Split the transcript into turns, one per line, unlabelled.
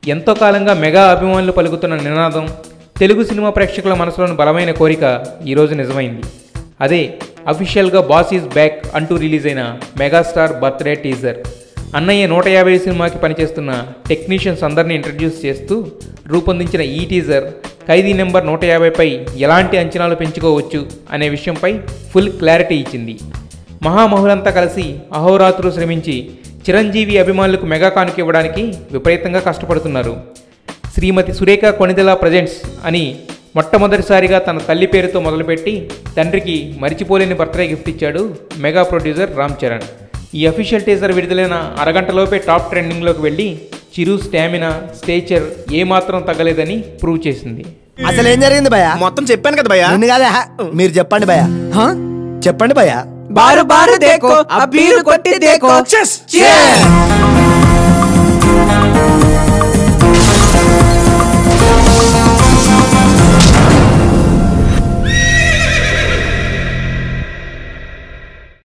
ఎంతో కాలంగా మెగా అభిమానులు పలుకుతున్న నినాదం తెలుగు సినిమా ప్రేక్షకుల మనసులోని బలమైన కోరిక ఈరోజు నిజమైంది అదే అఫీషియల్గా బాస్ ఈజ్ బ్యాక్ అంటూ రిలీజ్ అయిన మెగాస్టార్ బర్త్డే టీజర్ అన్నయ్య నూట యాభై సినిమాకి పనిచేస్తున్న టెక్నీషియన్స్ అందరినీ ఇంట్రడ్యూస్ చేస్తూ రూపొందించిన ఈ టీజర్ ఖైదీ నెంబర్ నూట యాభైపై ఎలాంటి అంచనాలు పెంచుకోవచ్చు అనే విషయంపై ఫుల్ క్లారిటీ ఇచ్చింది మహామహులంతా కలిసి అహోరాత్రులు శ్రమించి చిరంజీవి అభిమానులకు మెగా కానుక ఇవ్వడానికి విపరీతంగా కష్టపడుతున్నారు శ్రీమతి సురేఖ కొణిదెల ప్రజెంట్స్ అని మొట్టమొదటిసారిగా తన తల్లి పేరుతో మొదలుపెట్టి తండ్రికి మరిచిపోలేని బర్త్డే గిఫ్ట్ ఇచ్చాడు మెగా ప్రొడ్యూసర్ రామ్ చరణ్ ఈ అఫీషియల్ టీజర్ విడుదలైన అరగంటలోపే టాప్ ట్రెండింగ్లోకి వెళ్ళి చిరు స్టామినా స్టేచర్ ఏమాత్రం తగ్గలేదని ప్రూవ్ చేసింది
అసలు ఏం జరిగింది భయ
మొత్తం చెప్పాను కదా భయ్యా
నిన్ను కాదే హ, మీరు చెప్పండి భయ చెప్పండి భయ
బారు బారు దేకో అబ్బీరు కొట్టి దేకో
Cheers.
Cheers.